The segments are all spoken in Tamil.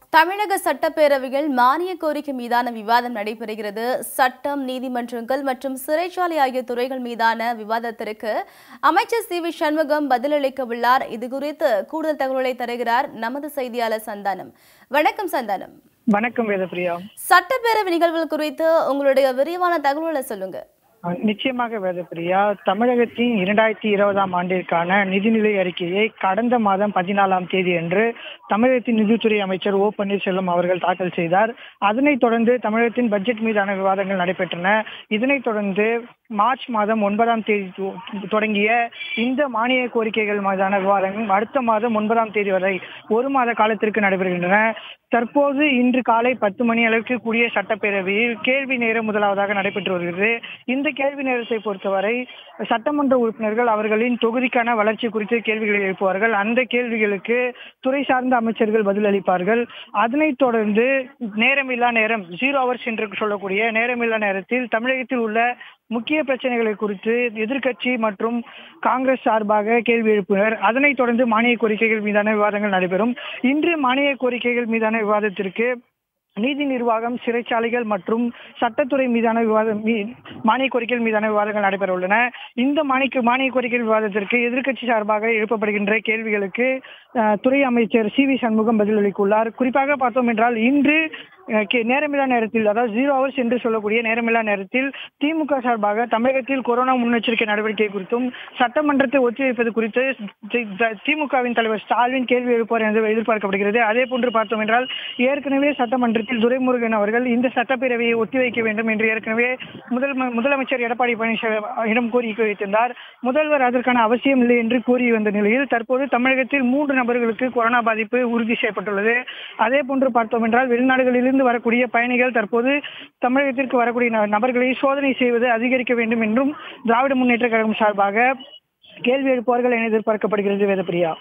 தமிழக சட்டப்பேரவையில் மானிய கோரிக்கை மீதான விவாதம் நடைபெறுகிறது சட்டம் நீதிமன்றங்கள் மற்றும் சிறைச்சாலை ஆகிய துறைகள் மீதான விவாதத்திற்கு அமைச்சர் சி வி சண்முகம் பதிலளிக்க உள்ளார் இதுகுறித்து கூடுதல் தகவல்களை தருகிறார் நமது செய்தியாளர் சந்தானம் வணக்கம் சந்தானம் வணக்கம் வேதப்பிரியா சட்டப்பேரவை நிகழ்வுகள் குறித்து உங்களுடைய விரிவான தகவல்களை சொல்லுங்க அஹ் நிச்சயமாக வேதப்பிரியா தமிழகத்தின் இரண்டாயிரத்தி இருபதாம் ஆண்டிற்கான நிதிநிலை அறிக்கையை கடந்த மாதம் பதினாலாம் தேதி அன்று தமிழகத்தின் நிதித்துறை அமைச்சர் ஓ பன்னீர்செல்வம் அவர்கள் தாக்கல் செய்தார் அதனைத் தொடர்ந்து தமிழகத்தின் பட்ஜெட் மீதான விவாதங்கள் நடைபெற்றன இதனைத் தொடர்ந்து மார்ச் மாதம் ஒன்பதாம் தேதி தொ- தொடங்கிய இந்த மானிய கோரிக்கைகள் மீதான விவாதங்கள் அடுத்த மாதம் ஒன்பதாம் தேதி வரை ஒரு மாத காலத்திற்கு நடைபெறுகின்றன தற்போது இன்று காலை பத்து மணி அளவுக்கு கூடிய சட்டப்பேரவையில் கேள்வி நேரம் முதலாவதாக நடைபெற்று வருகிறது இந்த கேள்வி நேரத்தை பொறுத்தவரை சட்டமன்ற உறுப்பினர்கள் அவர்களின் தொகுதிக்கான வளர்ச்சி குறித்து கேள்விகளை எழுப்புவார்கள் அந்த கேள்விகளுக்கு துறை சார்ந்த அமைச்சர்கள் பதிலளிப்பார்கள் அதனைத் தொடர்ந்து நேரமில்லா நேரம் ஜீரோ ஹவர்ஸ் என்று சொல்லக்கூடிய நேரமில்லா நேரத்தில் தமிழகத்தில் உள்ள முக்கிய பிரச்சனைகளை குறித்து எதிர்க்கட்சி மற்றும் காங்கிரஸ் சார்பாக கேள்வி எழுப்பினர் அதனைத் தொடர்ந்து மானிய கோரிக்கைகள் மீதான விவாதங்கள் நடைபெறும் இன்று மானிய கோரிக்கைகள் மீதான விவாதத்திற்கு நீதி நிர்வாகம் சிறைச்சாலைகள் மற்றும் சட்டத்துறை மீதான விவாதம் மீ- மானிய கோரிக்கைகள் மீதான விவாதங்கள் நடைபெற உள்ளன இந்த மானிய மானிய கோரிக்கைகள் விவாதத்திற்கு எதிர்க்கட்சி சார்பாக எழுப்பப்படுகின்ற கேள்விகளுக்கு அஹ், துறை அமைச்சர் சி வி சண்முகம் பதிலளித்துள்ளார் குறிப்பாக பார்த்தோம் என்றால் இன்று அஹ், கே- நேரமில்லா நேரத்தில் அதாவது ஜீரோ ஹவர்ஸ் என்று சொல்லக்கூடிய நேரமில்லா நேரத்தில் திமுக சார்பாக தமிழகத்தில் கொரோனா முன்னெச்சரிக்கை நடவடிக்கை குறித்தும் சட்டமன்றத்தை ஒத்திவைப்பது குறித்து தி- த- திமுகவின் தலைவர் ஸ்டாலின் கேள்வி எழுப்புவார் என்று எதிர்பார்க்கப்படுகிறது அதே போன்று பார்த்தோம் என்றால் ஏற்கனவே சட்டமன்றத்தில் துரைமுருகன் அவர்கள் இந்த சட்டப்பேரவையை ஒத்திவைக்க வேண்டும் என்று ஏற்கனவே முதல் முதலமைச்சர் எடப்பாடி பழனிசாமியிடம் கோரிக்கை வைத்திருந்தார் முதல்வர் அதற்கான அவசியம் இல்லை என்று கூறி வந்த நிலையில் தற்போது தமிழகத்தில் மூன்று நபர்களுக்கு கொரோனா பாதிப்பு உறுதி செய்யப்பட்டுள்ளது அதே போன்று பார்த்தோம் என்றால் வெளிநாடுகளிலிருந்து வரக்கூடிய பயணிகள் தற்போது தமிழகத்திற்கு வரக்கூடிய ந- நபர்களை சோதனை செய்வது அதிகரிக்க வேண்டும் என்றும் திராவிட முன்னேற்ற கழகம் சார்பாக கேள்வி எழுப்புவார்கள் என எதிர்பார்க்கப்படுகிறது வேதப்பிரியா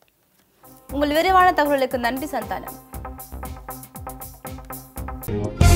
உங்கள் விரிவான தகவலுக்கு நன்றி சந்தானம்